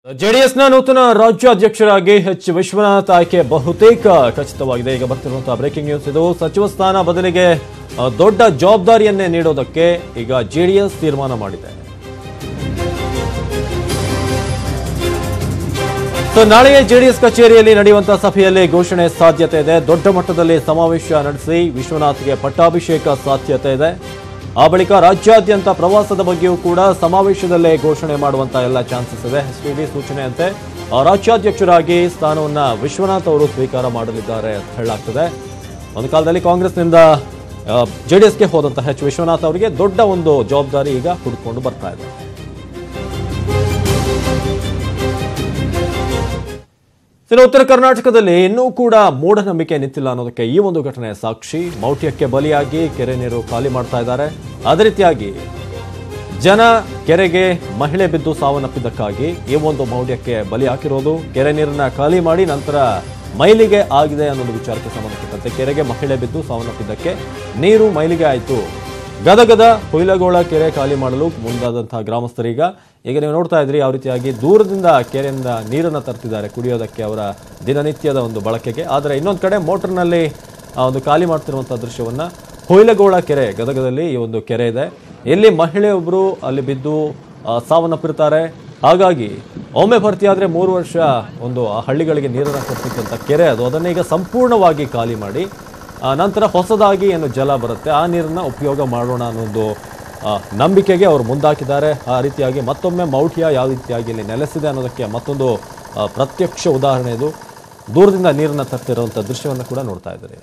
ಜೆಡಿಎಸ್ನ ನೂತನ ರಾಜ್ಯಾಧ್ಯಕ್ಷರಾಗಿ ಎಚ್ ವಿಶ್ವನಾಥ್ ಆಯ್ಕೆ ಬಹುತೇಕ ಖಚಿತವಾಗಿದೆ ಈಗ ಬರ್ತಿರುವಂತಹ ಬ್ರೇಕಿಂಗ್ ನ್ಯೂಸ್ ಇದು ಸಚಿವ ಸ್ಥಾನ ಬದಲಿಗೆ ಆ, ದೊಡ್ಡ ಜವಾಬ್ದಾರಿಯನ್ನೇ ನೀಡೋದಕ್ಕೆ ಈಗ ಜೆಡಿಎಸ್ ತೀರ್ಮಾನ ಮಾಡಿದೆ ಸೊ ನಾಳೆಯೇ ಜೆಡಿಎಸ್ ಕಚೇರಿಯಲ್ಲಿ ನಡೆಯುವಂತಹ ಸಭೆಯಲ್ಲಿ ಘೋಷಣೆ ಸಾಧ್ಯತೆ ಇದೆ ದೊಡ್ಡ ಮಟ್ಟದಲ್ಲಿ ಸಮಾವೇಶ ನಡೆಸಿ ವಿಶ್ವನಾಥ್ಗೆ ಪಟ್ಟಾಭಿಷೇಕ ಸಾಧ್ಯತೆ ಇದೆ ಆ ಬಳಿಕ ರಾಜ್ಯಾದ್ಯಂತ ಪ್ರವಾಸದ ಬಗ್ಗೆಯೂ ಕೂಡ ಸಮಾವೇಶದಲ್ಲೇ ಘೋಷಣೆ ಮಾಡುವಂತ ಎಲ್ಲ ಚಾನ್ಸಸ್ ಇದೆ ಎಸ್ಪಿಬಿ ಸೂಚನೆಯಂತೆ ಆ ರಾಜ್ಯಾಧ್ಯಕ್ಷರಾಗಿ ಸ್ಥಾನವನ್ನ ವಿಶ್ವನಾಥ್ ಅವರು ಸ್ವೀಕಾರ ಮಾಡಲಿದ್ದಾರೆ ಅಂತ ಹೇಳಲಾಗ್ತದೆ ಒಂದು ಕಾಲದಲ್ಲಿ ಕಾಂಗ್ರೆಸ್ನಿಂದ ಜೆಡಿಎಸ್ಗೆ ಹೋದಂತಹ ಎಚ್ ವಿಶ್ವನಾಥ್ ಅವರಿಗೆ ದೊಡ್ಡ ಒಂದು ಜವಾಬ್ದಾರಿ ಈಗ ಹುಡುಕೊಂಡು ಬರ್ತಾ ಇದೆ ಇನ್ನು ಉತ್ತರ ಕರ್ನಾಟಕದಲ್ಲಿ ಇನ್ನೂ ಕೂಡ ಮೂಢನಂಬಿಕೆ ನಿಂತಿಲ್ಲ ಅನ್ನೋದಕ್ಕೆ ಈ ಒಂದು ಘಟನೆ ಸಾಕ್ಷಿ ಮೌಢ್ಯಕ್ಕೆ ಬಲಿಯಾಗಿ ಕೆರೆ ನೀರು ಖಾಲಿ ಮಾಡ್ತಾ ಇದ್ದಾರೆ ಅದೇ ರೀತಿಯಾಗಿ ಜನ ಕೆರೆಗೆ ಮಹಿಳೆ ಬಿದ್ದು ಸಾವನ್ನಪ್ಪಿದ್ದಕ್ಕಾಗಿ ಈ ಒಂದು ಮೌಢ್ಯಕ್ಕೆ ಬಲಿ ಹಾಕಿರೋದು ಕೆರೆ ನೀರನ್ನ ಖಾಲಿ ಮಾಡಿ ನಂತರ ಮೈಲಿಗೆ ಆಗಿದೆ ಅನ್ನೋದು ವಿಚಾರಕ್ಕೆ ಸಂಬಂಧಪಟ್ಟಂತೆ ಕೆರೆಗೆ ಮಹಿಳೆ ಬಿದ್ದು ಸಾವನ್ನಪ್ಪಿದ್ದಕ್ಕೆ ನೀರು ಮೈಲಿಗೆ ಆಯಿತು ಗದಗದ ಹುಯಿಲಗೋಳ ಕೆರೆ ಖಾಲಿ ಮಾಡಲು ಮುಂದಾದಂತಹ ಗ್ರಾಮಸ್ಥರೀಗ ಈಗ ನೀವು ನೋಡ್ತಾ ಇದ್ರಿ ಯಾವ ರೀತಿಯಾಗಿ ದೂರದಿಂದ ಕೆರೆಯಿಂದ ನೀರನ್ನು ತರ್ತಿದ್ದಾರೆ ಕುಡಿಯೋದಕ್ಕೆ ಅವರ ದಿನನಿತ್ಯದ ಒಂದು ಬಳಕೆಗೆ ಆದರೆ ಇನ್ನೊಂದು ಕಡೆ ಮೋಟರ್ನಲ್ಲಿ ಆ ಒಂದು ಖಾಲಿ ಮಾಡ್ತಿರುವಂತಹ ದೃಶ್ಯವನ್ನ ಹುಯಿಲಗೋಳ ಕೆರೆ ಗದಗದಲ್ಲಿ ಈ ಒಂದು ಕೆರೆ ಇದೆ ಇಲ್ಲಿ ಮಹಿಳೆಯೊಬ್ಬರು ಅಲ್ಲಿ ಬಿದ್ದು ಆ, ಸಾವನ್ನಪ್ಪಿರ್ತಾರೆ ಹಾಗಾಗಿ ಒಮ್ಮೆ ಭರ್ತಿಯಾದ್ರೆ ಮೂರು ವರ್ಷ ಒಂದು ಆ ಹಳ್ಳಿಗಳಿಗೆ ನೀರನ್ನು ಕೊಡ್ತಿದ್ದಂಥ ಕೆರೆ ಅದು ಅದನ್ನ ಈಗ ಸಂಪೂರ್ಣವಾಗಿ ಖಾಲಿ ಮಾಡಿ ಆ, ನಂತರ ಹೊಸದಾಗಿ ಏನು ಜಲ ಬರುತ್ತೆ ಆ ನೀರನ್ನ ಉಪಯೋಗ ಮಾಡೋಣ ಅನ್ನೋದು ಆ, ನಂಬಿಕೆಗೆ ಅವರು ಮುಂದಾಕಿದ್ದಾರೆ ಆ ರೀತಿಯಾಗಿ ಮತ್ತೊಮ್ಮೆ ಮೌಢ್ಯ ಯಾವ ರೀತಿಯಾಗಿ ಇಲ್ಲಿ ನೆಲೆಸಿದೆ ಅನ್ನೋದಕ್ಕೆ ಮತ್ತೊಂದು ಆ, ಪ್ರತ್ಯಕ್ಷ ಉದಾಹರಣೆ ಇದು ದೂರದಿಂದ ನೀರನ್ನ ತರ್ತಿರುವಂಥ ದೃಶ್ಯವನ್ನು ಕೂಡ ನೋಡ್ತಾ ಇದ್ದಾರೆ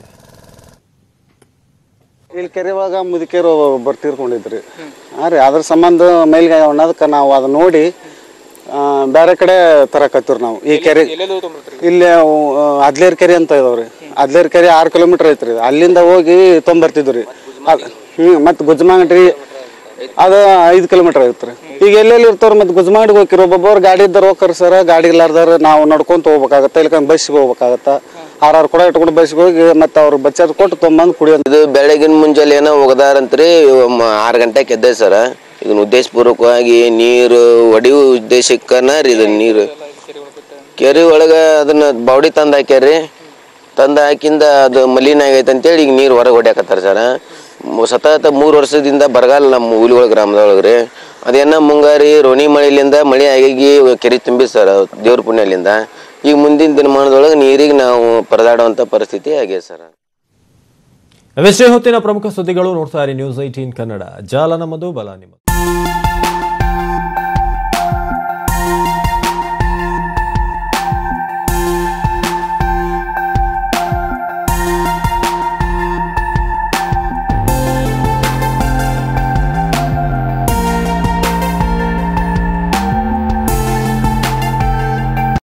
ಇಲ್ಲಿ ಕೆರೆವಾಗ ಮುದುಕೇರು ಒಬ್ಬರು ತೀರ್ಕೊಂಡಿದ್ರಿ ಹಾಂ ರೀ ಅದ್ರ ಸಂಬಂಧ ಮೈಲ್ಗಾಯ ಅನ್ನೋದಕ್ಕೆ ನಾವು ಅದನ್ನ ನೋಡಿ ಆ, ಬೇರೆ ಕಡೆ ತರಕತ್ತೀವಿ ನಾವು ಈ ಕೆರೆ ಇಲ್ಲಿ ಅದ್ಲೇರ್ ಕೆರೆ ಅಂತ ಇದಾವ್ರಿ ಅದ್ಲೇರ್ ಕೆರೆ ಆರು ಕಿಲೋಮೀಟರ್ ಐತ್ರಿ ಅಲ್ಲಿಂದ ಹೋಗಿ ತೊಂಬರ್ತಿದ್ವಿ ರೀ ಅದು ಹ್ಞೂ ಮತ್ತು ಗುಜ್ಮಾಂಗಟ್ರಿ ಅದು ಐದು ಕಿಲೋಮೀಟರ್ ಐತ್ರಿ ಈಗ ಎಲ್ಲೆಲ್ಲಿ ಇರ್ತಾವ್ರಿ ಮತ್ತು ಗುಜ್ಮಾಂಗಡಿಗೆ ಹೋಗಿರಿ ಒಬ್ಬೊಬ್ಬರು ಗಾಡಿ ಇದ್ದಾರೆ ಹೋಗ್ತಾರೆ ಸರ್ ಗಾಡಿ ಇಲ್ಲಾರ್ದಾರ ನಾವು ನಡ್ಕೊಂತ ಹೋಗ್ಬೇಕಾಗತ್ತೆ ಇಲ್ಕಂದ್ರೆ ಬಸ್ಸಿಗೆ ಹೋಗ್ಬೇಕಾಗತ್ತ ಆರಾರು ಕೂಡ ಇಟ್ಕೊಂಡು ಬಸ್ಸಿಗೆ ಹೋಗಿ ಮತ್ತು ಅವ್ರು ಬಚ್ಚಾರ ಕೊಟ್ಟು ತೊಂಬಂದು ಕುಡಿಯೋ ಇದು ಬೆಳಗಿನ ಮುಂಜಾನೆ ಏನೋ ಒಗದಾರಂತ್ರಿ ಆರು ಗಂಟೆಗೆ ಎದ್ದೆ ಸರ ಇದನ್ನ ಉದ್ದೇಶಪೂರ್ವಕವಾಗಿ ನೀರು ಹೊಡಿಯೋ ಉದ್ದೇಶಕ್ಕನ ರೀ ಇದು ನೀರು ಕೆರೆ ಒಳಗೆ ಅದನ್ನ ಬಾವಡಿ ತಂದು ಹಾಕ್ಯಾರ್ರಿ ತಂದು ಹಾಕಿಂದ ಅದು ಮಲಿನ ಆಗೈತೆ ಅಂತೇಳಿ ಈಗ ನೀರು ಹೊರಗೆ ಹೊಡ್ಯಾಕತ್ತಾರ ಸರ ಮು- ಸತತ ಮೂರು ವರ್ಷದಿಂದ ಬರಗಾಲ ನಮ್ಮ ಹುಲಿಗಳ ಗ್ರಾಮದೊಳಗೆ ರೀ ಅದೇನ ಮುಂಗಾರಿ ರೋಣಿ ಮಳೆಲಿಂದ ಮಳೆ ಆಗಿ ಕೆರೆ ತುಂಬಿ ಸರ್ ದೇವ್ರ ಪುಣ್ಯಲಿಂದ ಈಗ ಮುಂದಿನ ದಿನಮಾನದೊಳಗೆ ನೀರಿಗೆ ನಾವು ಪರದಾಡುವಂಥ ಪರಿಸ್ಥಿತಿ ಆಗಿದೆ ಸರ್ ಇವಿಷ್ಟೇ ಹೊತ್ತಿನ ಪ್ರಮುಖ ಸುದ್ದಿಗಳು ನೋಡ್ತಾ ಇರಿ ನ್ಯೂಸ್ ಏಟೀನ್ ಕನ್ನಡ ಜಾಲ ನಮ್ಮದು ಬಲ ನಿಮ್ಮದು